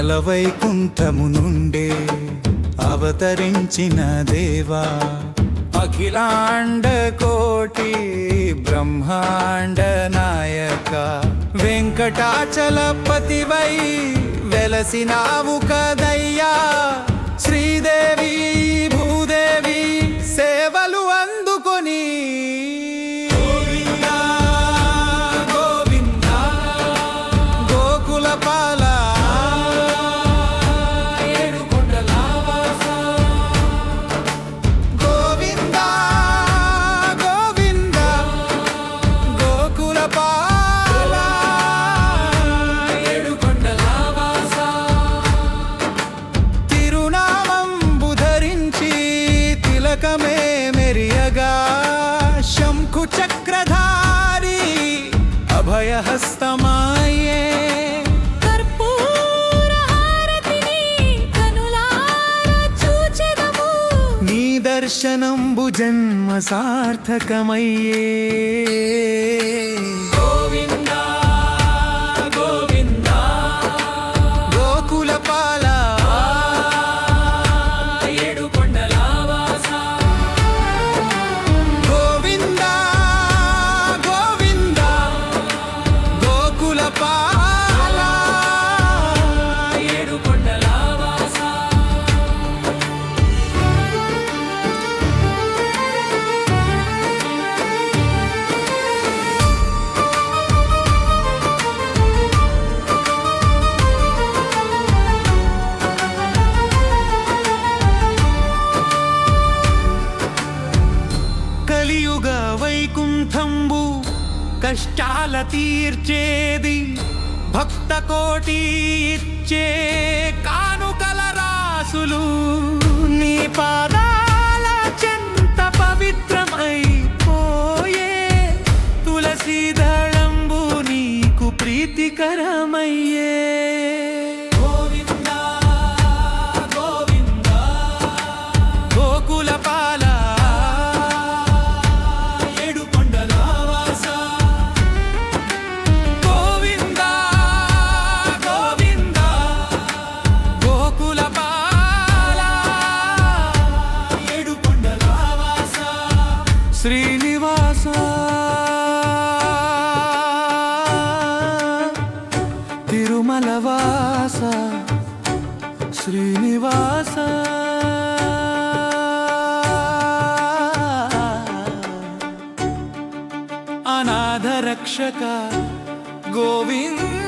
తిరుమల వైకుంఠము నుండే అవతరించిన దేవా అఖిలాండ కోటి బ్రహ్మాండ నాయక వెంకటాచలపతివై వెలసినావు కదయ్యా శ్రీదేవి భూదేవి సేవలు అందుకొని గోవిందా గోవిందా గోకుల పాల గోవింద గోవింద గోకుల పాల తిరునామంబు ధరించి తిలకమే మెరియగా శంఖు చక్రధారి అభయహస్తమాయే కర్పూర హారతిని కనులారా చూచెదము నీ దర్శనంబు జన్మ సార్థకమయ్యే గోవింద గోవింద గోకుల పాల గోవింద గోవింద గోకుల పాల కలియుగ వైకుంఠంబు కష్టాల తీర్చేది భక్త కోటి ఇచ్చే కానుకల రాసులు నీ పాదాల చెంత పవిత్రమై పోయే తులసి దళంబు నీకు ప్రీతికరమయ్యే గోవిందా గోవిందా గోకుల పాల ఏడు కొండల వాస గోవింద గోవింద గోకుల పాల ఏడు కొండల వాస శ్రీనివాస తిరుమల వాస శ్రీనివాస అనాథ రక్షక గోవింద